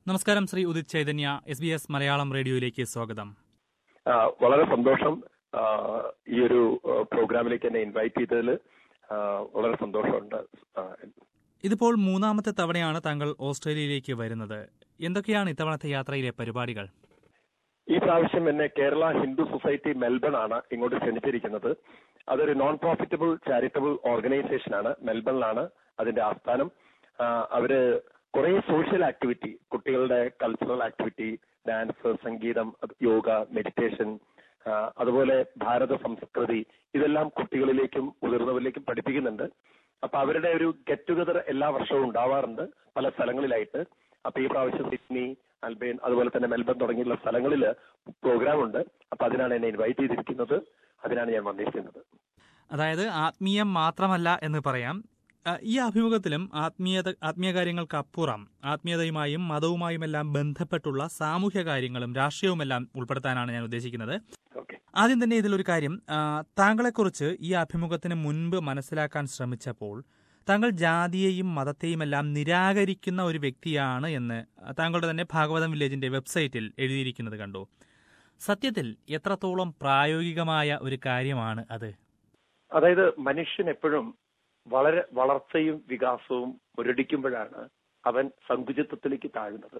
നമസ്കാരം Shri Udit Chaitanya S B S Malayalam റേഡിയോയിലേക്ക് സ്വാഗതം ആ, വളരെ സന്തോഷം ആ, ഈ ഒരു ആ, പ്രോഗ്രാമിലേക്ക് എന്നെ ഇൻവൈറ്റ് ചെയ്തതിൽ ആ, വളരെ സന്തോഷമുണ്ട് ആ, ഇതിപ്പോൾ മൂന്നാമത്തെ തവണയാണ് താങ്കൾ ഓസ്ട്രേലിയയിലേക്ക് വരുന്നത് എന്തൊക്കെയാണ് ഇത്തവണത്തെ യാത്രയിലെ പരിപാടികൾ ഈ പ്രാവശ്യം എന്നെ കേരള ഹിന്ദു സൊസൈറ്റി മെൽബൺ ആണ് ഇങ്ങോട്ട് ക്ഷണിച്ചിരിക്കുന്നത് അതൊരു നോൺ പ്രോഫിറ്റബിൾ ചാരിറ്റബിൾ ഓർഗനൈസേഷൻ ആണ് മെൽബണിലാണ് അതിന്റെ ആസ്ഥാനം ആ, അവര് കുറെ സോഷ്യൽ ആക്ടിവിറ്റി കുട്ടികളുടെ കൾച്ചറൽ ആക്ടിവിറ്റി ഡാൻസ് സംഗീതം യോഗ മെഡിറ്റേഷൻ ആ, അതുപോലെ ഭാരത സംസ്കൃതി ഇതെല്ലാം കുട്ടികളിലേക്കും മുതിർന്നവരിലേക്കും പഠിപ്പിക്കുന്നുണ്ട് അപ്പൊ അവരുടെ ഒരു ഗെറ്റ് ടുഗദർ എല്ലാ വർഷവും ഉണ്ടാവാറുണ്ട് പല സ്ഥലങ്ങളിലായിട്ട് അപ്പൊ ഈ പ്രാവശ്യം സിഡ്നി അൽബൈൻ അതുപോലെ തന്നെ മെൽബൺ തുടങ്ങിയുള്ള സ്ഥലങ്ങളിൽ പ്രോഗ്രാം ഉണ്ട് അപ്പൊ അതിനാണ് എന്നെ ഇൻവൈറ്റ് ചെയ്തിരിക്കുന്നത് അതിനാണ് ഞാൻ വന്നിരിക്കുന്നത് അതായത് ആത്മീയം മാത്രമല്ല എന്ന് പറയാം ആ, ഈ അഭിമുഖത്തിലും ആത്മീയത ആത്മീയ കാര്യങ്ങൾക്കപ്പുറം ആത്മീയതയുമായും മതവുമായുമെല്ലാം ബന്ധപ്പെട്ടുള്ള സാമൂഹ്യ കാര്യങ്ങളും രാഷ്ട്രീയവുമെല്ലാം ഉൾപ്പെടുത്താനാണ് ഞാൻ ഉദ്ദേശിക്കുന്നത് ഓക്കെ ആദ്യം തന്നെ ഇതിലൊരു കാര്യം ആ, താങ്കളെക്കുറിച്ച് ഈ അഭിമുഖത്തിന് മുൻപ് മനസ്സിലാക്കാൻ ശ്രമിച്ചപ്പോൾ താങ്കൾ ജാതിയെയും മതത്തെയുമെല്ലാം നിരാകരിക്കുന്ന ഒരു വ്യക്തിയാണ് എന്ന് താങ്കളുടെ തന്നെ ഭാഗവതം വില്ലേജിന്റെ വെബ്സൈറ്റിൽ എഴുതിയിരിക്കുന്നത് കണ്ടു സത്യത്തിൽ എത്രത്തോളം പ്രായോഗികമായ ഒരു കാര്യമാണ് അത് അതായത് മനുഷ്യൻ എപ്പോഴും വളരെ വളർച്ചയും വികാസവും മുരടിക്കുമ്പോഴാണ് അവൻ സങ്കുചിത്വത്തിലേക്ക് താഴുന്നത്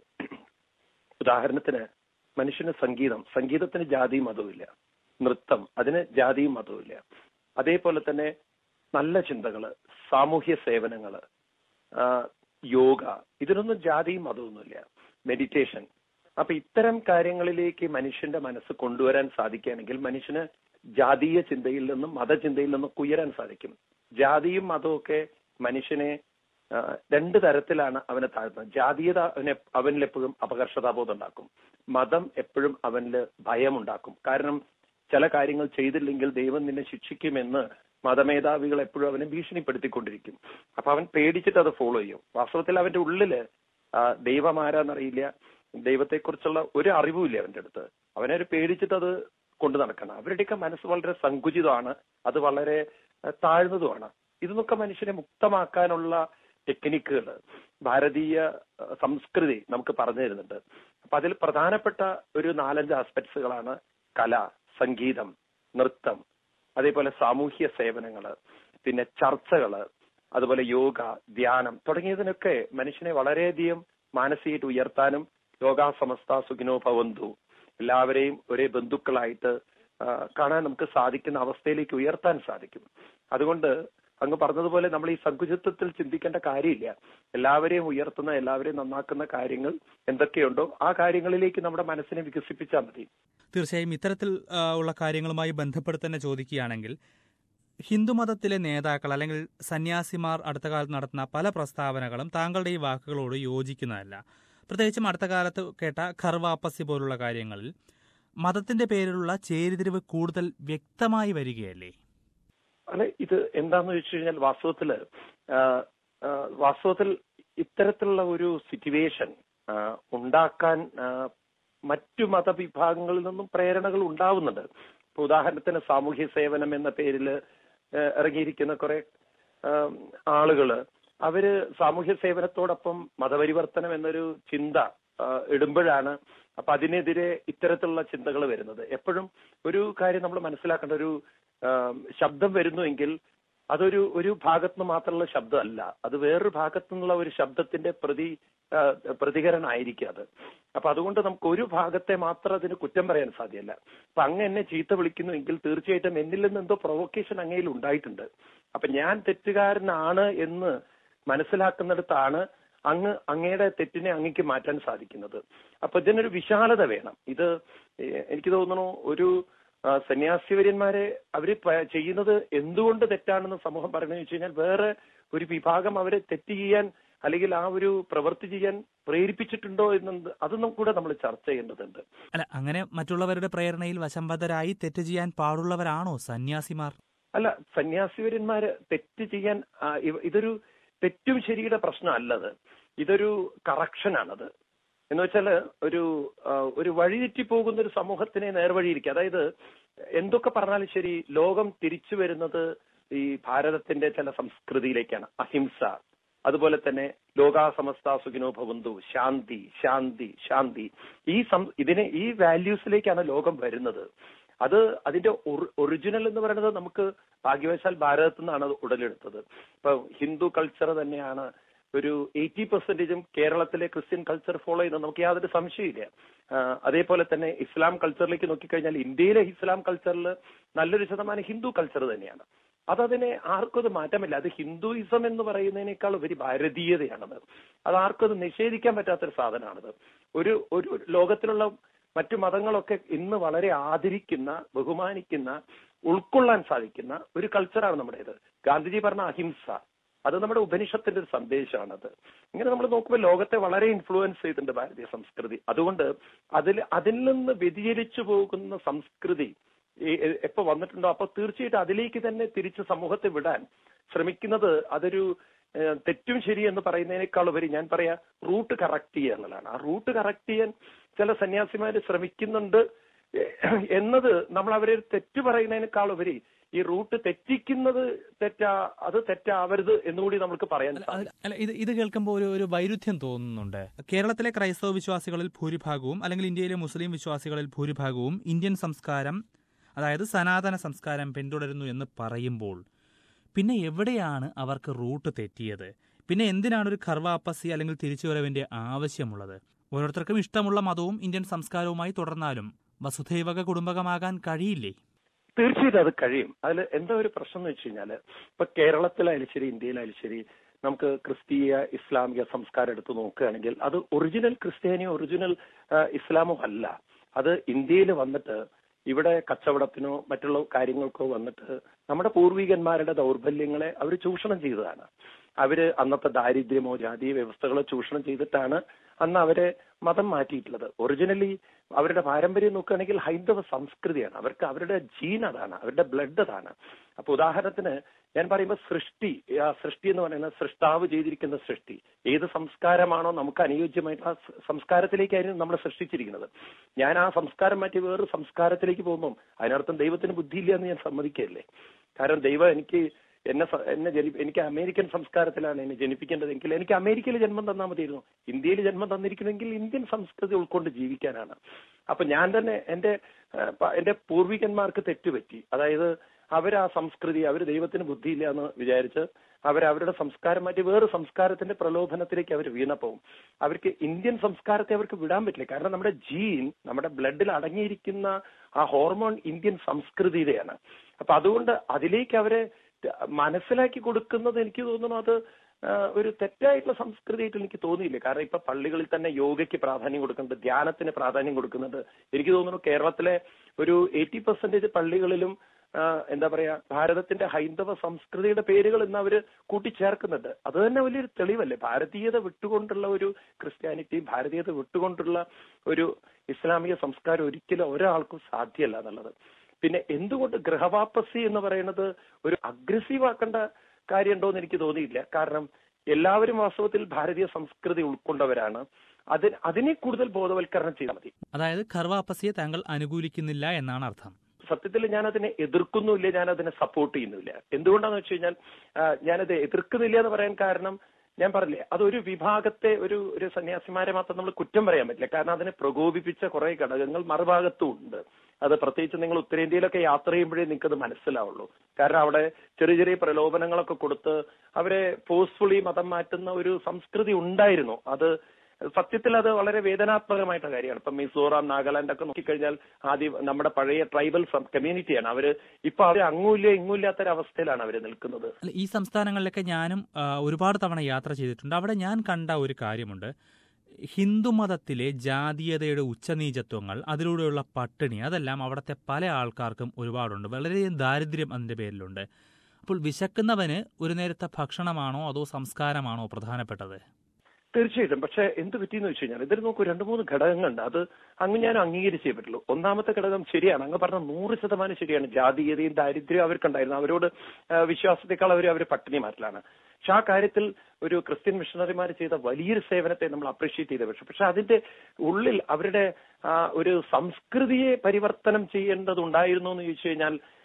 ഉദാഹരണത്തിന് മനുഷ്യന് സംഗീതം സംഗീതത്തിന് ജാതിയും മതവുമില്ല നൃത്തം അതിന് ജാതിയും മതവുമില്ല അതേപോലെ തന്നെ നല്ല ചിന്തകള് സാമൂഹ്യ സേവനങ്ങള് ആ, യോഗ ഇതിനൊന്നും ജാതിയും മതമൊന്നുമില്ല മെഡിറ്റേഷൻ അപ്പൊ ഇത്തരം കാര്യങ്ങളിലേക്ക് മനുഷ്യന്റെ മനസ്സ് കൊണ്ടുവരാൻ സാധിക്കുകയാണെങ്കിൽ മനുഷ്യന് ജാതീയ ചിന്തയിൽ നിന്നും മതചിന്തയിൽ നിന്നും ഉയരാൻ സാധിക്കും ജാതിയും മതവും ഒക്കെ മനുഷ്യനെ ആ, രണ്ട് തരത്തിലാണ് അവനെ താഴ്ത്തുന്നത് ജാതീയത അവനെ അവനിൽ എപ്പോഴും അപകർഷതാബോധം ഉണ്ടാക്കും മതം എപ്പോഴും അവനിൽ ഭയമുണ്ടാക്കും കാരണം ചില കാര്യങ്ങൾ ചെയ്തില്ലെങ്കിൽ ദൈവം നിന്നെ ശിക്ഷിക്കുമെന്ന് മതമേധാവികൾ എപ്പോഴും അവനെ ഭീഷണിപ്പെടുത്തിക്കൊണ്ടിരിക്കും അപ്പൊ അവൻ പേടിച്ചിട്ട് അത് ഫോളോ ചെയ്യും വാസ്തവത്തിൽ അവന്റെ ഉള്ളില് ആ, ദൈവം ആരാന്നറിയില്ല ദൈവത്തെക്കുറിച്ചുള്ള ഒരു അറിവുമില്ല അവന്റെ അടുത്ത് അവനെ ഒരു പേടിച്ചിട്ട് അത് കൊണ്ടു നടക്കണം അവരുടെയൊക്കെ മനസ്സ് വളരെ സങ്കുചിതമാണ് അത് വളരെ ആ, താഴ്ന്നതുമാണ് ഇതൊക്കെ മനുഷ്യനെ മുക്തമാക്കാനുള്ള ടെക്നിക്കുകൾ ഭാരതീയ ആ, സംസ്കൃതി നമുക്ക് പറഞ്ഞു തരുന്നുണ്ട് അപ്പൊ അതിൽ പ്രധാനപ്പെട്ട ഒരു നാലഞ്ച് ആസ്പെക്ട്സുകളാണ് കല സംഗീതം നൃത്തം അതേപോലെ സാമൂഹ്യ സേവനങ്ങള് പിന്നെ ചർച്ചകള് അതുപോലെ യോഗ ധ്യാനം തുടങ്ങിയതിനൊക്കെ മനുഷ്യനെ വളരെയധികം മാനസികമായിട്ട് ഉയർത്താനും യോഗാ സമസ്ത സുഖിനോ ഭവന്തു എല്ലാവരെയും ഒരേ ബന്ധുക്കളായിട്ട് ആ, കാണാൻ നമുക്ക് സാധിക്കുന്ന അവസ്ഥയിലേക്ക് ഉയർത്താൻ സാധിക്കും അതുകൊണ്ട് അങ്ങ് പറഞ്ഞതുപോലെ നമ്മൾ ഈ സങ്കുചിത്വത്തിൽ ചിന്തിക്കേണ്ട കാര്യമില്ല എല്ലാവരെയും ഉയർത്തുന്ന എല്ലാവരെയും നന്നാക്കുന്ന കാര്യങ്ങൾ എന്തൊക്കെയുണ്ടോ ആ കാര്യങ്ങളിലേക്ക് നമ്മുടെ മനസ്സിനെ വികസിപ്പിച്ചാൽ മതി തീർച്ചയായും ഇത്തരത്തിൽ ആ, ഉള്ള കാര്യങ്ങളുമായി ബന്ധപ്പെട്ട് തന്നെ ചോദിക്കുകയാണെങ്കിൽ ഹിന്ദുമതത്തിലെ നേതാക്കൾ അല്ലെങ്കിൽ സന്യാസിമാർ അടുത്ത കാലത്ത് നടത്തുന്ന പല പ്രസ്താവനകളും താങ്കളുടെ ഈ വാക്കുകളോട് യോജിക്കുന്നതല്ല പ്രത്യേകിച്ചും അടുത്ത കാലത്ത് കേട്ട ഖർവാപ്പസി പോലുള്ള കാര്യങ്ങളിൽ മതത്തിന്റെ പേരിലുള്ള ചേരിതിരിവ് കൂടുതൽ വ്യക്തമായി വരികയല്ലേ അല്ല ഇത് എന്താന്ന് വെച്ച് കഴിഞ്ഞാൽ വാസ്തവത്തില് ആ, ആ, വാസ്തവത്തിൽ ഇത്തരത്തിലുള്ള ഒരു സിറ്റുവേഷൻ ഉണ്ടാക്കാൻ ആ, മറ്റു മതവിഭാഗങ്ങളിൽ നിന്നും പ്രേരണകൾ ഉണ്ടാവുന്നുണ്ട് ഇപ്പൊ ഉദാഹരണത്തിന് സാമൂഹ്യ സേവനം എന്ന പേരിൽ ഇറങ്ങിയിരിക്കുന്ന കുറെ ആളുകള് അവര് സാമൂഹ്യ സേവനത്തോടൊപ്പം മതപരിവർത്തനം എന്നൊരു ചിന്ത ആ, ഇടുമ്പോഴാണ് അപ്പൊ അതിനെതിരെ ഇത്തരത്തിലുള്ള ചിന്തകൾ വരുന്നത് എപ്പോഴും ഒരു കാര്യം നമ്മൾ മനസ്സിലാക്കേണ്ട ഒരു ആ, ശബ്ദം വരുന്നുവെങ്കിൽ അതൊരു ഒരു ഭാഗത്ത് നിന്ന് മാത്രമുള്ള ശബ്ദമല്ല അത് വേറൊരു ഭാഗത്തു നിന്നുള്ള ഒരു ശബ്ദത്തിന്റെ പ്രതി ആ, പ്രതികരണമായിരിക്കും അത് അപ്പൊ അതുകൊണ്ട് നമുക്ക് ഒരു ഭാഗത്തെ മാത്രം അതിന് കുറ്റം പറയാൻ സാധ്യമല്ല അപ്പൊ അങ്ങ് എന്നെ ചീത്ത വിളിക്കുന്നുവെങ്കിൽ തീർച്ചയായിട്ടും എന്നിൽ നിന്ന് എന്തോ പ്രൊവക്കേഷൻ അങ്ങയിൽ ഉണ്ടായിട്ടുണ്ട് അപ്പൊ ഞാൻ തെറ്റുകാരനാണ് എന്ന് മനസ്സിലാക്കുന്നിടത്താണ് അങ്ങ് അങ്ങയുടെ തെറ്റിനെ അങ്ങക്ക് മാറ്റാൻ സാധിക്കുന്നത് അപ്പൊ ഇതിനൊരു വിശാലത വേണം ഇത് ഏഹ്, എനിക്ക് തോന്നുന്നു ഒരു ആ, സന്യാസിവര്യന്മാരെ അവര് പ- ചെയ്യുന്നത് എന്തുകൊണ്ട് തെറ്റാണെന്ന് സമൂഹം പറയണമെന്ന് വെച്ച് കഴിഞ്ഞാൽ വേറെ ഒരു വിഭാഗം അവരെ തെറ്റ് ചെയ്യാൻ അല്ലെങ്കിൽ ആ ഒരു പ്രവൃത്തി ചെയ്യാൻ പ്രേരിപ്പിച്ചിട്ടുണ്ടോ എന്നത് അതൊന്നും കൂടെ നമ്മൾ ചർച്ച ചെയ്യേണ്ടതുണ്ട് അല്ല അങ്ങനെ മറ്റുള്ളവരുടെ പ്രേരണയിൽ വശംബദ്ധരായി തെറ്റ് ചെയ്യാൻ പാടുള്ളവരാണോ സന്യാസിമാർ അല്ല സന്യാസിവര്യന്മാര് തെറ്റ് ചെയ്യാൻ ആ, ഇവ- ഇതൊരു തെറ്റും ശരിയുടെ പ്രശ്നമല്ലത് ഇതൊരു കറക്ഷനാണത് എന്ന് വെച്ചാല് ഒരു ആ, ഒരു വഴിതെറ്റി പോകുന്ന ഒരു സമൂഹത്തിനെ നേർവഴിയിരിക്കുക അതായത് എന്തൊക്കെ പറഞ്ഞാലും ശരി ലോകം തിരിച്ചു വരുന്നത് ഈ ഭാരതത്തിന്റെ ചില സംസ്കൃതിയിലേക്കാണ് അഹിംസ അതുപോലെ തന്നെ ലോകാസമസ്ത സുഖിനോ ഭവന്തു ശാന്തി ശാന്തി ശാന്തി ഈ സം ഇതിനെ ഈ വാല്യൂസിലേക്കാണ് ലോകം വരുന്നത് അത് അതിന്റെ ഒറിജിനൽ എന്ന് പറയുന്നത് നമുക്ക് ഭാഗ്യവശാൽ ഭാരതത്തിൽ നിന്നാണ് അത് ഉടലെടുത്തത് ഇപ്പൊ ഹിന്ദു കൾച്ചർ തന്നെയാണ് ഒരു എയ്റ്റി പെർസെന്റേജും കേരളത്തിലെ ക്രിസ്ത്യൻ കൾച്ചർ ഫോളോ ചെയ്യുന്നത് നമുക്ക് യാതൊരു സംശയമില്ല അതേപോലെ തന്നെ ഇസ്ലാം കൾച്ചറിലേക്ക് നോക്കിക്കഴിഞ്ഞാൽ ഇന്ത്യയിലെ ഇസ്ലാം കൾച്ചറിൽ നല്ലൊരു ശതമാനം ഹിന്ദു കൾച്ചർ തന്നെയാണ് അതതിനെ ആർക്കും അത് മാറ്റമില്ല അത് ഹിന്ദുയിസം എന്ന് പറയുന്നതിനേക്കാൾ ഒരു ഭാരതീയതയാണത് അത് ആർക്കും അത് നിഷേധിക്കാൻ പറ്റാത്തൊരു സാധനമാണത് ഒരു ഒരു ലോകത്തിലുള്ള മറ്റു മതങ്ങളൊക്കെ ഇന്ന് വളരെ ആദരിക്കുന്ന ബഹുമാനിക്കുന്ന ഉൾക്കൊള്ളാൻ സാധിക്കുന്ന ഒരു കൾച്ചറാണ് നമ്മുടേത് ഗാന്ധിജി പറഞ്ഞ അഹിംസ അത് നമ്മുടെ ഉപനിഷത്തിന്റെ ഒരു സന്ദേശമാണത് ഇങ്ങനെ നമ്മൾ നോക്കുമ്പോൾ ലോകത്തെ വളരെ ഇൻഫ്ലുവൻസ് ചെയ്തിട്ടുണ്ട് ഭാരതീയ സംസ്കൃതി അതുകൊണ്ട് അതിൽ അതിൽ നിന്ന് വ്യതിചലിച്ചു പോകുന്ന സംസ്കൃതി എപ്പോ വന്നിട്ടുണ്ടോ അപ്പൊ തീർച്ചയായിട്ടും അതിലേക്ക് തന്നെ തിരിച്ച് സമൂഹത്തെ വിടാൻ ശ്രമിക്കുന്നത് അതൊരു തെറ്റും ശരി എന്ന് പറയുന്നതിനേക്കാൾ ഉപരി ഞാൻ പറയാ റൂട്ട് കറക്റ്റ് ചെയ്യുക എന്നുള്ളതാണ് ആ റൂട്ട് കറക്റ്റ് ചെയ്യാൻ ചില സന്യാസിമാര് ശ്രമിക്കുന്നുണ്ട് എന്നത് നമ്മൾ അവരെ തെറ്റ് പറയുന്നതിനേക്കാൾ ഉപരി ഈ റൂട്ട് തെറ്റിക്കുന്നത് തെറ്റാ അത് തെറ്റാവരുത് എന്നുകൂടി നമുക്ക് പറയാൻ അല്ല ഇത് ഇത് കേൾക്കുമ്പോൾ ഒരു ഒരു വൈരുദ്ധ്യം തോന്നുന്നുണ്ട് കേരളത്തിലെ ക്രൈസ്തവ വിശ്വാസികളിൽ ഭൂരിഭാഗവും അല്ലെങ്കിൽ ഇന്ത്യയിലെ മുസ്ലിം വിശ്വാസികളിൽ ഭൂരിഭാഗവും ഇന്ത്യൻ സംസ്കാരം അതായത് സനാതന സംസ്കാരം പിന്തുടരുന്നു എന്ന് പറയുമ്പോൾ പിന്നെ എവിടെയാണ് അവർക്ക് റൂട്ട് തെറ്റിയത് പിന്നെ എന്തിനാണ് ഒരു കർവാപ്പസി അല്ലെങ്കിൽ തിരിച്ചുവരവിന്റെ ആവശ്യമുള്ളത് ഓരോരുത്തർക്കും ഇഷ്ടമുള്ള മതവും ഇന്ത്യൻ സംസ്കാരവുമായി തുടർന്നാലും വസുധൈവക കുടുംബകമാകാൻ കഴിയില്ലേ തീർച്ചയായിട്ടും അത് കഴിയും അതിൽ എന്താ ഒരു പ്രശ്നം എന്ന് വെച്ച് കഴിഞ്ഞാല് ഇപ്പൊ കേരളത്തിലായാലും ശരി ഇന്ത്യയിലായാലും ശരി നമുക്ക് ക്രിസ്തീയ ഇസ്ലാമിക സംസ്കാരം എടുത്ത് നോക്കുകയാണെങ്കിൽ അത് ഒറിജിനൽ ക്രിസ്ത്യാനിയോ ഒറിജിനൽ ഇസ്ലാമോ അല്ല അത് ഇന്ത്യയിൽ വന്നിട്ട് ഇവിടെ കച്ചവടത്തിനോ മറ്റുള്ള കാര്യങ്ങൾക്കോ വന്നിട്ട് നമ്മുടെ പൂർവികന്മാരുടെ ദൗർബല്യങ്ങളെ അവർ ചൂഷണം ചെയ്തതാണ് അവര് അന്നത്തെ ദാരിദ്ര്യമോ ജാതീയ വ്യവസ്ഥകളോ ചൂഷണം ചെയ്തിട്ടാണ് അന്ന് അവരെ മതം മാറ്റിയിട്ടുള്ളത് ഒറിജിനലി അവരുടെ പാരമ്പര്യം നോക്കുകയാണെങ്കിൽ ഹൈന്ദവ സംസ്കൃതിയാണ് അവർക്ക് അവരുടെ ജീൻ അതാണ് അവരുടെ ബ്ലഡ് അതാണ് അപ്പൊ ഉദാഹരണത്തിന് ഞാൻ പറയുമ്പോൾ സൃഷ്ടി ആ സൃഷ്ടി എന്ന് പറയുന്നത് സൃഷ്ടാവ് ചെയ്തിരിക്കുന്ന സൃഷ്ടി ഏത് സംസ്കാരമാണോ നമുക്ക് അനുയോജ്യമായിട്ട് ആ സംസ്കാരത്തിലേക്കായിരുന്നു നമ്മൾ സൃഷ്ടിച്ചിരിക്കുന്നത് ഞാൻ ആ സംസ്കാരം മാറ്റി വേറൊരു സംസ്കാരത്തിലേക്ക് പോകുമ്പോൾ അതിനർത്ഥം ദൈവത്തിന് ബുദ്ധിയില്ല എന്ന് ഞാൻ സമ്മതിക്കല്ലേ കാരണം ദൈവം എനിക്ക് എന്നെ എന്നെ ജനി എനിക്ക് അമേരിക്കൻ സംസ്കാരത്തിലാണ് എന്നെ ജനിപ്പിക്കേണ്ടതെങ്കിൽ എനിക്ക് അമേരിക്കയിൽ ജന്മം തന്നാൽ മതിയായിരുന്നു ഇന്ത്യയിൽ ജന്മം തന്നിരിക്കുന്നെങ്കിൽ ഇന്ത്യൻ സംസ്കൃതി ഉൾക്കൊണ്ട് ജീവിക്കാനാണ് അപ്പൊ ഞാൻ തന്നെ എന്റെ എന്റെ പൂർവികന്മാർക്ക് തെറ്റുപറ്റി അതായത് അവർ ആ സംസ്കൃതി അവർ ദൈവത്തിന് ബുദ്ധിയില്ല എന്ന് വിചാരിച്ച് അവർ അവരുടെ സംസ്കാരം മാറ്റി വേറെ സംസ്കാരത്തിന്റെ പ്രലോഭനത്തിലേക്ക് അവർ വീണപ്പോവും അവർക്ക് ഇന്ത്യൻ സംസ്കാരത്തെ അവർക്ക് വിടാൻ പറ്റില്ല കാരണം നമ്മുടെ ജീൻ നമ്മുടെ ബ്ലഡിൽ അടങ്ങിയിരിക്കുന്ന ആ ഹോർമോൺ ഇന്ത്യൻ സംസ്കൃതിയുടെയാണ് അപ്പൊ അതുകൊണ്ട് അതിലേക്ക് അവരെ മനസ്സിലാക്കി കൊടുക്കുന്നത് എനിക്ക് തോന്നുന്നു അത് ഒരു തെറ്റായിട്ടുള്ള സംസ്കൃതിയായിട്ട് എനിക്ക് തോന്നിയില്ല കാരണം ഇപ്പൊ പള്ളികളിൽ തന്നെ യോഗയ്ക്ക് പ്രാധാന്യം കൊടുക്കുന്നുണ്ട് ധ്യാനത്തിന് പ്രാധാന്യം കൊടുക്കുന്നുണ്ട് എനിക്ക് തോന്നുന്നു കേരളത്തിലെ ഒരു എയ്റ്റി പെർസെന്റേജ് പള്ളികളിലും എന്താ പറയാ ഭാരതത്തിന്റെ ഹൈന്ദവ സംസ്കൃതിയുടെ പേരുകൾ ഇന്ന് അവര് കൂട്ടിച്ചേർക്കുന്നുണ്ട് അത് തന്നെ വലിയൊരു തെളിവല്ലേ ഭാരതീയത വിട്ടുകൊണ്ടുള്ള ഒരു ക്രിസ്ത്യാനിറ്റി ഭാരതീയത വിട്ടുകൊണ്ടുള്ള ഒരു ഇസ്ലാമിക സംസ്കാരം ഒരിക്കലും ഒരാൾക്കും സാധ്യമല്ല എന്നുള്ളത് പിന്നെ എന്തുകൊണ്ട് ഗൃഹവാപ്പസി എന്ന് പറയുന്നത് ഒരു അഗ്രസീവ് ആക്കേണ്ട കാര്യമുണ്ടോ എന്ന് എനിക്ക് തോന്നിയില്ല കാരണം എല്ലാവരും വാസ്തവത്തിൽ ഭാരതീയ സംസ്കൃതി ഉൾക്കൊണ്ടവരാണ് അതിന് അതിനെ കൂടുതൽ ബോധവൽക്കരണം ചെയ്താൽ മതി അതായത് ഖർവാപ്പസിയെ താങ്കൾ അനുകൂലിക്കുന്നില്ല എന്നാണ് അർത്ഥം സത്യത്തിൽ ഞാൻ അതിനെ എതിർക്കുന്നുമില്ല ഞാൻ അതിനെ സപ്പോർട്ട് ചെയ്യുന്നില്ല എന്തുകൊണ്ടാന്ന് വെച്ച് കഴിഞ്ഞാൽ ഞാനത് എതിർക്കുന്നില്ല എന്ന് പറയാൻ കാരണം ഞാൻ പറഞ്ഞില്ലേ അതൊരു വിഭാഗത്തെ ഒരു ഒരു സന്യാസിമാരെ മാത്രം നമ്മൾ കുറ്റം പറയാൻ പറ്റില്ല കാരണം അതിനെ പ്രകോപിപ്പിച്ച കുറെ ഘടകങ്ങൾ മറുഭാഗത്തും ഉണ്ട് അത് പ്രത്യേകിച്ച് നിങ്ങൾ ഉത്തരേന്ത്യയിലൊക്കെ യാത്ര ചെയ്യുമ്പോഴേ നിങ്ങൾക്ക് അത് മനസ്സിലാവുള്ളൂ കാരണം അവിടെ ചെറിയ ചെറിയ പ്രലോഭനങ്ങളൊക്കെ കൊടുത്ത് അവരെ ഫോഴ്സ്ഫുള്ളി മതം മാറ്റുന്ന ഒരു സംസ്കൃതി ഉണ്ടായിരുന്നു അത് സത്യത്തിൽ അത് വളരെ വേദനാത്മകമായിട്ടുള്ള കാര്യമാണ് ഇപ്പൊ മിസോറാം നാഗാലാൻഡ് ഒക്കെ നോക്കിക്കഴിഞ്ഞാൽ ആദ്യം നമ്മുടെ പഴയ ട്രൈബൽ കമ്മ്യൂണിറ്റിയാണ് അവര് ഇപ്പൊ അവർ അങ്ങൂല്ല ഇങ്ങൂല്ലാത്തൊരവസ്ഥയിലാണ് അവർ നിൽക്കുന്നത് ഈ സംസ്ഥാനങ്ങളിലൊക്കെ ഞാനും ഒരുപാട് തവണ യാത്ര ചെയ്തിട്ടുണ്ട് അവിടെ ഞാൻ കണ്ട ഒരു കാര്യമുണ്ട് ഹിന്ദുമതത്തിലെ ജാതീയതയുടെ ഉച്ചനീചത്വങ്ങൾ അതിലൂടെയുള്ള പട്ടിണി അതെല്ലാം അവിടുത്തെ പല ആൾക്കാർക്കും ഒരുപാടുണ്ട് വളരെയധികം ദാരിദ്ര്യം അതിന്റെ പേരിലുണ്ട് അപ്പോൾ വിശക്കുന്നവന് ഒരു നേരത്തെ ഭക്ഷണമാണോ അതോ സംസ്കാരമാണോ പ്രധാനപ്പെട്ടത് തീർച്ചയായിട്ടും പക്ഷെ എന്ത് പറ്റിയെന്ന് വെച്ച് കഴിഞ്ഞാൽ ഇതിൽ നോക്കൂ രണ്ട് മൂന്ന് ഘടകങ്ങളുണ്ട് അത് അങ്ങ് ഞാൻ അംഗീകരിച്ചേ പറ്റുള്ളൂ ഒന്നാമത്തെ ഘടകം ശരിയാണ് അങ്ങ് പറഞ്ഞ നൂറ് ശതമാനം ശരിയാണ് ജാതീയതയും ദാരിദ്ര്യവും അവർക്കുണ്ടായിരുന്നു അവരോട് വിശ്വാസത്തെക്കാൾ അവർ അവർ പട്ടിണി മാറ്റലാണ് പക്ഷെ ആ കാര്യത്തിൽ ഒരു ക്രിസ്ത്യൻ മിഷണറിമാർ ചെയ്ത വലിയൊരു സേവനത്തെ നമ്മൾ അപ്രീഷിയേറ്റ് ചെയ്ത പക്ഷെ പക്ഷെ അതിന്റെ ഉള്ളിൽ അവരുടെ ഒരു സംസ്കൃതിയെ പരിവർത്തനം ചെയ്യേണ്ടതുണ്ടായിരുന്നു എന്ന് ചോദിച്ചു കഴിഞ്ഞാൽ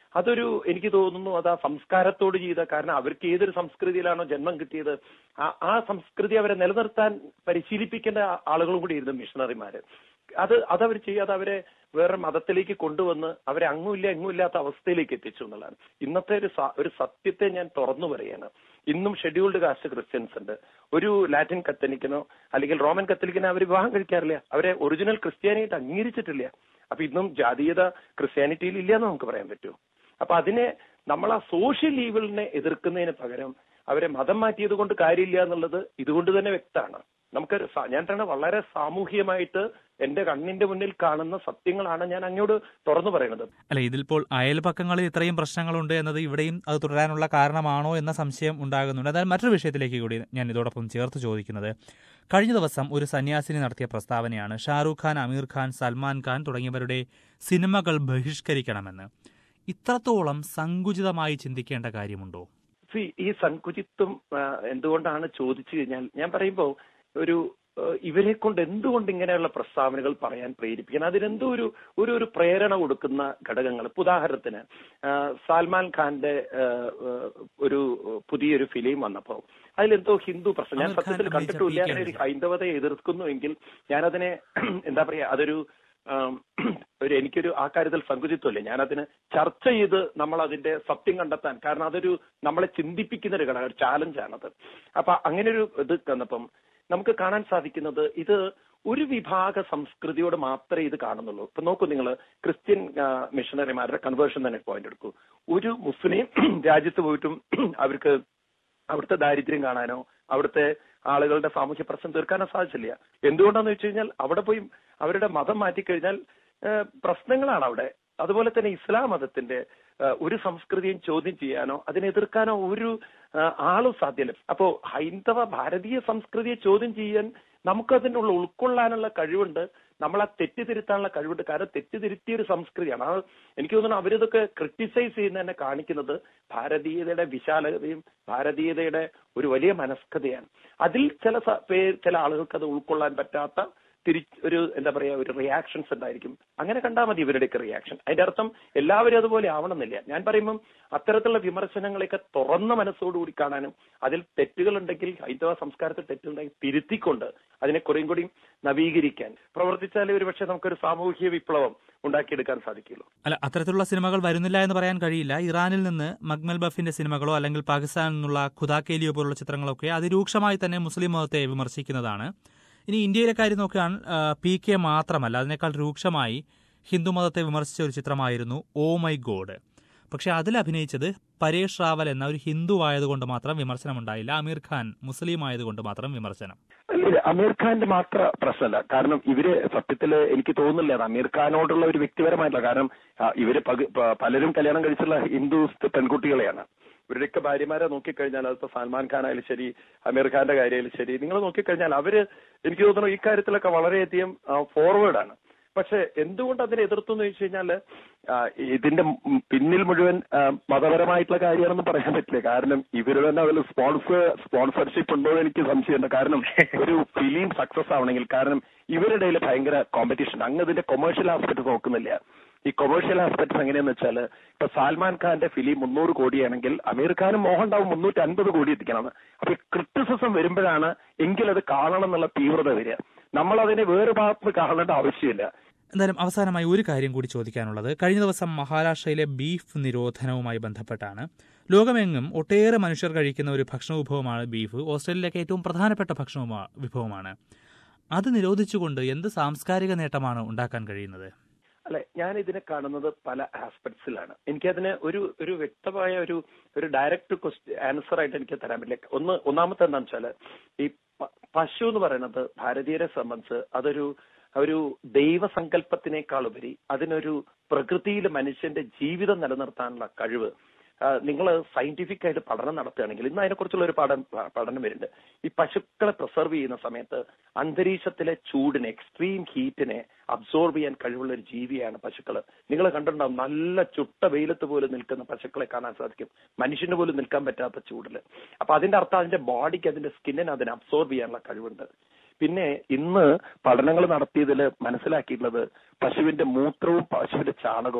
അതൊരു എനിക്ക് തോന്നുന്നു അത് ആ സംസ്കാരത്തോട് ചെയ്ത കാരണം അവർക്ക് ഏതൊരു സംസ്കൃതിയിലാണോ ജന്മം കിട്ടിയത് ആ ആ സംസ്കൃതി അവരെ നിലനിർത്താൻ പരിശീലിപ്പിക്കേണ്ട ആളുകളും കൂടി ഇരുന്നു മിഷണറിമാര് അത് അതവർ ചെയ്യാതെ അവരെ വേറെ മതത്തിലേക്ക് കൊണ്ടുവന്ന് അവരെ അങ്ങുമില്ല എങ്ങുമില്ലാത്ത അവസ്ഥയിലേക്ക് എത്തിച്ചു എന്നുള്ളതാണ് ഇന്നത്തെ ഒരു സ- ഒരു സത്യത്തെ ഞാൻ തുറന്നു പറയാണ് ഇന്നും ഷെഡ്യൂൾഡ് കാസ്റ്റ് ക്രിസ്ത്യൻസ് ഉണ്ട് ഒരു ലാറ്റിൻ കത്തലിക്കനോ അല്ലെങ്കിൽ റോമൻ കത്തലിക്കനോ അവർ വിവാഹം കഴിക്കാറില്ല അവരെ ഒറിജിനൽ ക്രിസ്ത്യാനിയായിട്ട് അംഗീകരിച്ചിട്ടില്ല അപ്പൊ ഇന്നും ജാതീയത ക്രിസ്ത്യാനിറ്റിയിൽ ഇല്ല എന്ന് നമുക്ക് പറയാൻ പറ്റുമോ അപ്പൊ അതിനെ നമ്മൾ ആ സോഷ്യൽ ഈവിളിനെ എതിർക്കുന്നതിന് പകരം അവരെ മതം മാറ്റിയത് കൊണ്ട് കാര്യമില്ല എന്നുള്ളത് ഇതുകൊണ്ട് തന്നെ വ്യക്തമാണ് നമുക്ക് സ- ഞാൻ തന്നെ വളരെ സാമൂഹികമായിട്ട് എന്റെ കണ്ണിന്റെ മുന്നിൽ കാണുന്ന സത്യങ്ങളാണ് ഞാൻ അങ്ങോട്ട് തുറന്നു പറയുന്നത് അല്ല ഇതിലിപ്പോൾ അയൽപക്കങ്ങളിൽ ഇത്രയും പ്രശ്നങ്ങളുണ്ട് എന്നത് ഇവിടെയും അത് തുടരാനുള്ള കാരണമാണോ എന്ന സംശയം ഉണ്ടാകുന്നുണ്ട് എന്നാൽ മറ്റൊരു വിഷയത്തിലേക്ക് കൂടി ഞാൻ ഇതോടൊപ്പം ചേർത്ത് ചോദിക്കുന്നത് കഴിഞ്ഞ ദിവസം ഒരു സന്യാസിനി നടത്തിയ പ്രസ്താവനയാണ് ഷാറൂഖ് ഖാൻ അമീർ ഖാൻ സൽമാൻ ഖാൻ തുടങ്ങിയവരുടെ സിനിമകൾ ബഹിഷ്കരിക്കണമെന്ന് ഇത്രത്തോളം സങ്കുചിതമായി ചിന്തിക്കേണ്ട കാര്യമുണ്ടോ See, ഈ സങ്കുചിത്വം ആ, എന്തുകൊണ്ടാണ് ചോദിച്ചു കഴിഞ്ഞാൽ ഞാൻ പറയുമ്പോ ഒരു ആ, ഇവരെ കൊണ്ട് എന്തുകൊണ്ട് ഇങ്ങനെയുള്ള പ്രസ്താവനകൾ പറയാൻ പ്രേരിപ്പിക്കണം അതിനെന്തോ ഒരു ഒരു ഒരു പ്രേരണ കൊടുക്കുന്ന ഘടകങ്ങൾ ഇപ്പൊ ഉദാഹരണത്തിന് ആ, സൽമാൻ ഖാന്റെ ആ, ആ, ഒരു പുതിയൊരു ഫിലിം വന്നപ്പോ അതിലെന്തോ ഹിന്ദു പ്രശ്നം ഞാൻ അമീർ ഖാൻ സത്യത്തിൽ അഭിനയിച്ച കണ്ടിട്ടില്ല PK അങ്ങനെ ഒരു ഹൈന്ദവതയെ എതിർക്കുന്നുവെങ്കിൽ ഞാനതിനെ എന്താ പറയാ അതൊരു ആം, ഒരു എനിക്കൊരു ആ കാര്യത്തിൽ സങ്കുചിത്വമില്ല ഞാനതിന് ചർച്ച ചെയ്ത് നമ്മൾ അതിന്റെ സത്യം കണ്ടെത്താൻ കാരണം അതൊരു നമ്മളെ ചിന്തിപ്പിക്കുന്ന ഒരു ഘടകം ചാലഞ്ചാണത് അപ്പൊ അങ്ങനെ ഒരു ഇത് വന്നപ്പം നമുക്ക് കാണാൻ സാധിക്കുന്നത് ഇത് ഒരു വിഭാഗ സംസ്കൃതിയോട് മാത്രമേ ഇത് കാണുന്നുള്ളൂ ഇപ്പൊ നോക്കൂ നിങ്ങൾ ക്രിസ്ത്യൻ ആ, മിഷണറിമാരുടെ കൺവേർഷൻ തന്നെ പോയിന്റ് എടുക്കൂ ഒരു മുസ്ലിം രാജ്യത്ത് പോയിട്ടും അവർക്ക് അവിടുത്തെ ദാരിദ്ര്യം കാണാനോ അവിടുത്തെ ആളുകളുടെ സാമൂഹ്യ പ്രശ്നം തീർക്കാനോ സാധിച്ചില്ല എന്തുകൊണ്ടാന്ന് വെച്ച് കഴിഞ്ഞാൽ അവിടെ പോയി അവരുടെ മതം മാറ്റിക്കഴിഞ്ഞാൽ ഏഹ്, പ്രശ്നങ്ങളാണ് അവിടെ അതുപോലെ തന്നെ ഇസ്ലാം മതത്തിന്റെ ഏഹ്, ഒരു സംസ്കൃതിയും ചോദ്യം ചെയ്യാനോ അതിനെ എതിർക്കാനോ ഒരു ഏഹ്, ആളും സാധ്യമല്ല അപ്പോ ഹൈന്ദവ ഭാരതീയ സംസ്കൃതിയെ ചോദ്യം ചെയ്യാൻ നമുക്കതിനുള്ള ഉൾക്കൊള്ളാനുള്ള കഴിവുണ്ട് നമ്മളെ തെറ്റിതിരുത്താനുള്ള കഴിവുണ്ട് കാരണം തെറ്റിതിരുത്തിയ ഒരു സംസ്കൃതിയാണ് അത് എനിക്ക് തോന്നുന്നു അവരിതൊക്കെ ക്രിട്ടിസൈസ് ചെയ്യുന്ന തന്നെ കാണിക്കുന്നത് ഭാരതീയതയുടെ വിശാലതയും ഭാരതീയതയുടെ ഒരു വലിയ മനസ്കതയാണ് അതിൽ ചില സ- പേർ ചില ആളുകൾക്ക് അത് ഉൾക്കൊള്ളാൻ പറ്റാത്ത തിരി ഒരു എന്താ പറയാ ഒരു റിയാക്ഷൻസ് ഉണ്ടായിരിക്കും അങ്ങനെ കണ്ടാൽ മതി ഇവരുടെയൊക്കെ റിയാക്ഷൻ അതിന്റെ അർത്ഥം എല്ലാവരും അതുപോലെ ആവണമെന്നില്ല ഞാൻ പറയുമ്പം അത്തരത്തിലുള്ള വിമർശനങ്ങളെയൊക്കെ തുറന്ന മനസ്സോടുകൂടി കാണാനും അതിൽ തെറ്റുകളുണ്ടെങ്കിൽ ഹൈന്ദവ സംസ്കാരത്തിൽ തെറ്റുണ്ടെങ്കിൽ തിരുത്തിക്കൊണ്ട് അതിനെ കുറേയും കൂടി നവീകരിക്കാൻ പ്രവർത്തിച്ചാലേ ഒരുപക്ഷെ നമുക്കൊരു സാമൂഹിക വിപ്ലവം ഉണ്ടാക്കിയെടുക്കാൻ സാധിക്കുള്ളൂ അല്ല അത്തരത്തിലുള്ള സിനിമകൾ വരുന്നില്ല എന്ന് പറയാൻ കഴിയില്ല ഇറാനിൽ നിന്ന് മഗ്മൽ ബഫിന്റെ സിനിമകളോ അല്ലെങ്കിൽ പാകിസ്ഥാനിൽ നിന്നുള്ള ഖുദാക്കേലിയോ പോലുള്ള ചിത്രങ്ങളൊക്കെ അതിരൂക്ഷമായി തന്നെ മുസ്ലിം മതത്തെ വിമർശിക്കുന്നതാണ് ഇനി ഇന്ത്യയിലെ കാര്യം നോക്കുകയാൽ ആ, പി കെ മാത്രമല്ല അതിനേക്കാൾ രൂക്ഷമായി ഹിന്ദു മതത്തെ വിമർശിച്ച ഒരു ചിത്രമായിരുന്നു ഓ മൈ ഗോഡ് പക്ഷെ അതിൽ അഭിനയിച്ചത് പരേഷ് റാവൽ എന്ന ഒരു ഹിന്ദു ആയതുകൊണ്ട് മാത്രം വിമർശനമുണ്ടായില്ല അമീർ ഖാൻ മുസ്ലിം ആയതുകൊണ്ട് മാത്രം വിമർശനം അല്ല അമീർ ഖാന്റെ മാത്ര പ്രശ്നമല്ല കാരണം ഇവര് സത്യത്തില് എനിക്ക് തോന്നുന്നില്ല അത് അമീർ ഖാനോടുള്ള ഒരു വ്യക്തിപരമായിട്ടുള്ള കാരണം ആ, ഇവര് പക- പ- പലരും കല്യാണം കഴിച്ചുള്ള ഹിന്ദു സ് പെൺകുട്ടികളെയാണ് ഇവരുടെയൊക്കെ ഭാര്യമാരെ നോക്കിക്കഴിഞ്ഞാൽ അതിപ്പോ സൽമാൻ ഖാൻ ആയാലും ശരി അമീർ ഖാന്റെ കാര്യമായാലും ശരി നിങ്ങൾ നോക്കിക്കഴിഞ്ഞാൽ അവര് എനിക്ക് തോന്നുന്നു ഈ കാര്യത്തിലൊക്കെ വളരെയധികം ഫോർവേഡാണ് പക്ഷെ എന്തുകൊണ്ട് അതിനെ എതിർത്തു എന്ന് ചോദിച്ചു കഴിഞ്ഞാൽ ഇതിന്റെ മ് പിന്നിൽ മുഴുവൻ ആ, മതപരമായിട്ടുള്ള കാര്യമാണെന്ന് പറയാൻ പറ്റില്ല കാരണം ഇവര് തന്നെ അതിൽ സ്പോൺസർ സ്പോൺസർഷിപ്പ് ഉണ്ടോ എന്ന് എനിക്ക് സംശയമുണ്ട് കാരണം ഒരു ഫിലിം സക്സസ് ആവണമെങ്കിൽ കാരണം ഇവരുടെ ഇടയിൽ ഭയങ്കര കോമ്പറ്റീഷൻ അങ്ങ് ഇതിന്റെ കൊമേഴ്ഷ്യൽ ആസ്പെക്ട് നോക്കുന്നില്ല ഈ കൊമേഴ്ഷ്യൽ ആസ്പെക്ട്സ് എങ്ങനെയാന്ന് വെച്ചാൽ ഇപ്പൊ സൽമാൻ ഖാന്റെ ഫിലിം മുന്നൂറ് കോടിയാണെങ്കിൽ അമീർ ഖാനും മോഹൻലാവും മുന്നൂറ്റി അൻപത് കോടി എത്തിക്കണം അപ്പൊ ക്രിറ്റിസിസം വരുമ്പോഴാണ് എങ്കിൽ അത് കാണണം എന്നുള്ള തീവ്രത വരിക നമ്മൾ അതിനെ വേറെ ഭാഗത്ത് കാണേണ്ട ആവശ്യമില്ല എന്തായാലും അവസാനമായി ഒരു കാര്യം കൂടി ചോദിക്കാനുള്ളത് കഴിഞ്ഞ ദിവസം മഹാരാഷ്ട്രയിലെ ബീഫ് നിരോധനവുമായി ബന്ധപ്പെട്ടാണ് ലോകമെങ്ങും ഒട്ടേറെ മനുഷ്യർ കഴിക്കുന്ന ഒരു ഭക്ഷണ വിഭവമാണ് ബീഫ് ഓസ്ട്രേലിയയിലേക്ക് ഏറ്റവും പ്രധാനപ്പെട്ട ഭക്ഷണ വിഭവ- വിഭവമാണ് അത് നിരോധിച്ചുകൊണ്ട് എന്ത് സാംസ്കാരിക നേട്ടമാണ് ഉണ്ടാക്കാൻ കഴിയുന്നത് അല്ലെ ഞാൻ ഇതിനെ കാണുന്നത് പല ആസ്പെക്ട്സിലാണ് എനിക്കതിന് ഒരു ഒരു വ്യക്തമായ ഒരു ഒരു ഡയറക്റ്റ് ക്വസ്റ്റ്യൻ ആൻസർ ആയിട്ട് എനിക്ക് തരാൻ പറ്റില്ല ഒന്ന് ഒന്നാമത്തെ എന്താണെന്ന് വെച്ചാല് ഈ പ- പശു എന്ന് പറയുന്നത് ഭാരതീയരെ സംബന്ധിച്ച് അതൊരു ഒരു ദൈവസങ്കല്പത്തിനേക്കാൾ ഉപരി അതിനൊരു പ്രകൃതിയിൽ മനുഷ്യന്റെ ജീവിതം നിലനിർത്താനുള്ള കഴിവ് നിങ്ങൾ സയന്റിഫിക് ആയിട്ട് പഠനം നടത്തുകയാണെങ്കിൽ ഇന്ന് അതിനെക്കുറിച്ചുള്ള ഒരു പഠനം പഠനം വരുന്നുണ്ട് ഈ പശുക്കളെ പ്രിസർവ് ചെയ്യുന്ന സമയത്ത് അന്തരീക്ഷത്തിലെ ചൂടിനെ എക്സ്ട്രീം ഹീറ്റിനെ അബ്സോർബ് ചെയ്യാൻ കഴിവുള്ള ഒരു ജീവിയാണ് പശുക്കൾ നിങ്ങൾ കണ്ടിട്ടുണ്ടാവും നല്ല ചുട്ട വെയിലത്ത് പോലും നിൽക്കുന്ന പശുക്കളെ കാണാൻ സാധിക്കും മനുഷ്യന് പോലും നിൽക്കാൻ പറ്റാത്ത ചൂടില് അപ്പൊ അതിന്റെ അർത്ഥം അതിന്റെ ബോഡിക്ക് അതിന്റെ സ്കിന്നിന് അതിനെ അബ്സോർബ് ചെയ്യാനുള്ള കഴിവുണ്ട് പിന്നെ ഇന്ന് പഠനങ്ങൾ നടത്തിയതിൽ മനസ്സിലാക്കിയിട്ടുള്ളത് പശുവിന്റെ മൂത്രവും പശുവിന്റെ ചാണകവും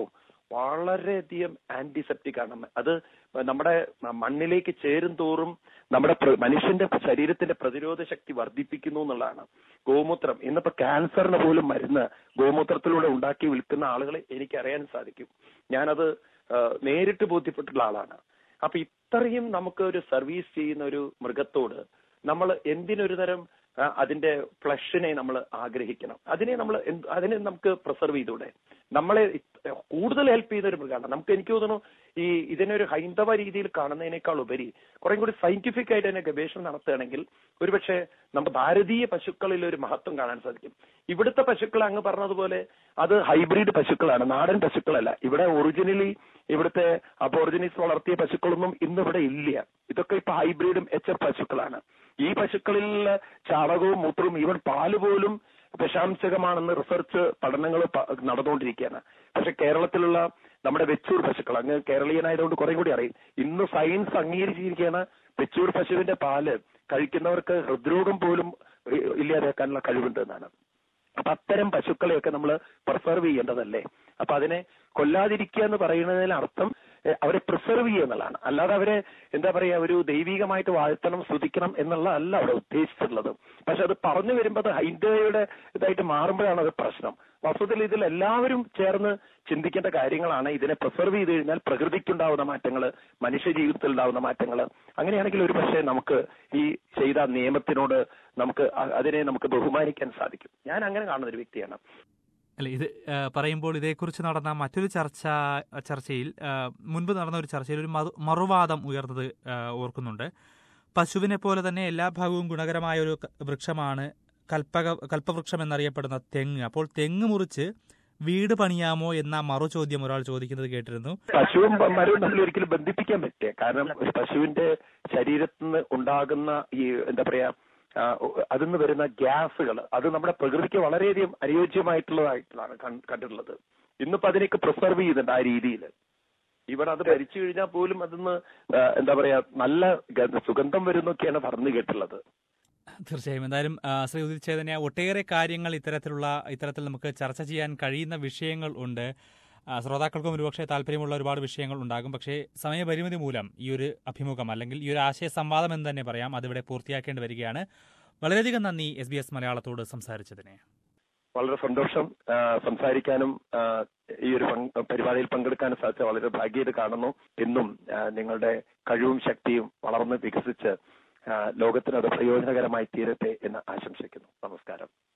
വളരെയധികം ആന്റിസെപ്റ്റിക് ആണ് അത് നമ്മുടെ മണ്ണിലേക്ക് ചേരും തോറും നമ്മുടെ പ്ര- മനുഷ്യന്റെ ശരീരത്തിന്റെ പ്രതിരോധ ശക്തി വർദ്ധിപ്പിക്കുന്നു എന്നുള്ളതാണ് ഗോമൂത്രം ഇന്നിപ്പോ ക്യാൻസറിന് പോലും മരുന്ന് ഗോമൂത്രത്തിലൂടെ ഉണ്ടാക്കി വിൽക്കുന്ന ആളുകളെ എനിക്ക് അറിയാൻ സാധിക്കും ഞാനത് ആ, നേരിട്ട് ബോധ്യപ്പെട്ടിട്ടുള്ള ആളാണ് അപ്പൊ ഇത്രയും നമുക്ക് ഒരു സർവീസ് ചെയ്യുന്ന ഒരു മൃഗത്തോട് നമ്മൾ എന്തിനൊരു തരം ആ, അതിന്റെ ഫ്ലഷിനെ നമ്മൾ ആഗ്രഹിക്കണം അതിനെ നമ്മൾ അതിനെ നമുക്ക് പ്രിസർവ് ചെയ്തൂടെ നമ്മളെ ഇത് കൂടുതൽ ഹെൽപ്പ് ചെയ്യുന്ന ഒരു മൃഗമാണ് നമുക്ക് എനിക്ക് തോന്നുന്നു ഈ ഇതിനെ ഒരു ഹൈന്ദവ രീതിയിൽ കാണുന്നതിനേക്കാൾ ഉപരി കുറെ കൂടി സയന്റിഫിക് ആയിട്ട് തന്നെ ഗവേഷണം നടത്തുകയാണെങ്കിൽ ഒരുപക്ഷെ നമ്മുടെ ഭാരതീയ പശുക്കളിൽ ഒരു മഹത്വം കാണാൻ സാധിക്കും ഇവിടുത്തെ പശുക്കൾ അങ്ങ് പറഞ്ഞതുപോലെ അത് ഹൈബ്രിഡ് പശുക്കളാണ് നാടൻ പശുക്കളല്ല ഇവിടെ ഒറിജിനലി ഇവിടുത്തെ അബോറിജിനീസ് വളർത്തിയ പശുക്കളൊന്നും ഇന്ന് ഇവിടെ ഇല്ല ഇതൊക്കെ ഇപ്പൊ ഹൈബ്രിഡും എച്ച് എഫ് പശുക്കളാണ് ഈ പശുക്കളിൽ ചാണകവും മൂത്രവും ഈവൻ പാല് പോലും വിഷാംശകമാണെന്ന് റിസർച്ച് പഠനങ്ങൾ നടന്നുകൊണ്ടിരിക്കുകയാണ് പക്ഷെ കേരളത്തിലുള്ള നമ്മുടെ വെച്ചൂർ പശുക്കൾ അങ്ങ് കേരളീയനായതുകൊണ്ട് കുറെ കൂടി അറിയും ഇന്ന് സയൻസ് അംഗീകരിച്ചിരിക്കുകയാണ് വെച്ചൂർ പശുവിന്റെ പാല് കഴിക്കുന്നവർക്ക് ഹൃദ്രോഗം പോലും ഇ- ഇല്ലാതാക്കാനുള്ള കഴിവുണ്ട് എന്നാണ് അപ്പൊ അത്തരം പശുക്കളെയൊക്കെ നമ്മൾ പ്രിസർവ് ചെയ്യേണ്ടതല്ലേ അപ്പൊ അതിനെ കൊല്ലാതിരിക്കുക എന്ന് പറയുന്നതിന് അർത്ഥം എ, അവരെ പ്രിസർവ് ചെയ്യുക എന്നുള്ളതാണ് അല്ലാതെ അവരെ എന്താ പറയാ ഒരു ദൈവികമായിട്ട് വാഴ്ത്തണം സ്തുതിക്കണം എന്നുള്ള അല്ല അവിടെ ഉദ്ദേശിച്ചിട്ടുള്ളത് പക്ഷെ അത് പറഞ്ഞു വരുമ്പോൾ അത് ഹൈന്ദവയുടെ ഇതായിട്ട് മാറുമ്പോഴാണ് അത് പ്രശ്നം വസ്തുതയിൽ ഇതിൽ എല്ലാവരും ചേർന്ന് ചിന്തിക്കേണ്ട കാര്യങ്ങളാണ് ഇതിനെ പ്രിസർവ് ചെയ്ത് കഴിഞ്ഞാൽ പ്രകൃതിക്കുണ്ടാവുന്ന മാറ്റങ്ങൾ മനുഷ്യ ജീവിതത്തിൽ ഉണ്ടാവുന്ന മാറ്റങ്ങൾ അങ്ങനെയാണെങ്കിൽ ഒരു പക്ഷേ നമുക്ക് ഈ ചെയ്ത നിയമത്തിനോട് നമുക്ക് അ- അതിനെ നമുക്ക് ബഹുമാനിക്കാൻ സാധിക്കും ഞാൻ അങ്ങനെ കാണുന്ന ഒരു വ്യക്തിയാണ് അല്ല ഇത് ആ, പറയുമ്പോൾ ഇതേക്കുറിച്ച് നടന്ന മറ്റൊരു ചർച്ച ചർച്ചയിൽ ആ, മുൻപ് നടന്ന ഒരു ചർച്ചയിൽ ഒരു മറു- മറുവാദം ഉയർന്നത് ആ, ഓർക്കുന്നുണ്ട് പശുവിനെ പോലെ തന്നെ എല്ലാ ഭാഗവും ഗുണകരമായ ഒരു ക- വൃക്ഷമാണ് കൽപ്പക കൽപ്പവൃക്ഷം എന്നറിയപ്പെടുന്ന തെങ്ങ് അപ്പോൾ തെങ്ങ് മുറിച്ച് വീട് പണിയാമോ എന്ന മറു ചോദ്യം ഒരാൾ ചോദിക്കുന്നത് കേട്ടിരുന്നു പശുവും മരവും തമ്മിൽ ഒരിക്കലും ബന്ധിപ്പിക്കാൻ പറ്റില്ല കാരണം ഒരു പശുവിന്റെ ശരീരത്തിൽ നിന്ന് ഉണ്ടാകുന്ന ഈ എന്താ പറയാ ആ, അതിൽ നിന്ന് വരുന്ന ഗ്യാസുകൾ അത് നമ്മുടെ പ്രകൃതിക്ക് വളരെയധികം അനുയോജ്യമായിട്ടുള്ളതായിട്ടാണ് കൺ- കണ്ടിട്ടുള്ളത് ഇന്നിപ്പോ അതിനൊക്കെ പ്രിസർവ് ചെയ്യുന്നുണ്ട് ആ രീതിയിൽ ഇവിടെ അത് ഭരിച്ചു കഴിഞ്ഞാൽ പോലും അതിന്ന് ആ, എന്താ പറയാ നല്ല ഗ- സുഗന്ധം വരുന്നൊക്കെയാണ് പറഞ്ഞു കേട്ടുള്ളത് തീർച്ചയായും എന്തായാലും ആ, ശ്രീ ഉദിത് ചേതന്യ ഒട്ടേറെ കാര്യങ്ങൾ ഇത്തരത്തിലുള്ള ഇത്തരത്തിൽ നമുക്ക് ചർച്ച ചെയ്യാൻ കഴിയുന്ന വിഷയങ്ങൾ ഉണ്ട് ആ, ശ്രോതാക്കൾക്കും ഒരുപക്ഷെ താല്പര്യമുള്ള ഒരുപാട് വിഷയങ്ങൾ ഉണ്ടാകും പക്ഷേ സമയപരിമിതി മൂലം ഈ ഒരു അഭിമുഖം അല്ലെങ്കിൽ ഈ ഒരു ആശയ സംവാദം എന്ന് തന്നെ പറയാം അതിവിടെ പൂർത്തിയാക്കേണ്ടി വരികയാണ് വളരെയധികം നന്ദി എസ് ബി എസ് മലയാളത്തോട് സംസാരിച്ചതിന് വളരെ സന്തോഷം ആ, സംസാരിക്കാനും ആ, ഈ ഒരു പങ്ക് പരിപാടിയിൽ പങ്കെടുക്കാനും സാധിച്ച വളരെ ഭാഗ്യമായിട്ട് കാണുന്നു എന്നും ആ, നിങ്ങളുടെ കഴിവും ശക്തിയും വളർന്ന് വികസിച്ച് ആ, ലോകത്തിന് അത് പ്രയോജനകരമായി തീരട്ടെ എന്ന് ആശംസിക്കുന്നു നമസ്കാരം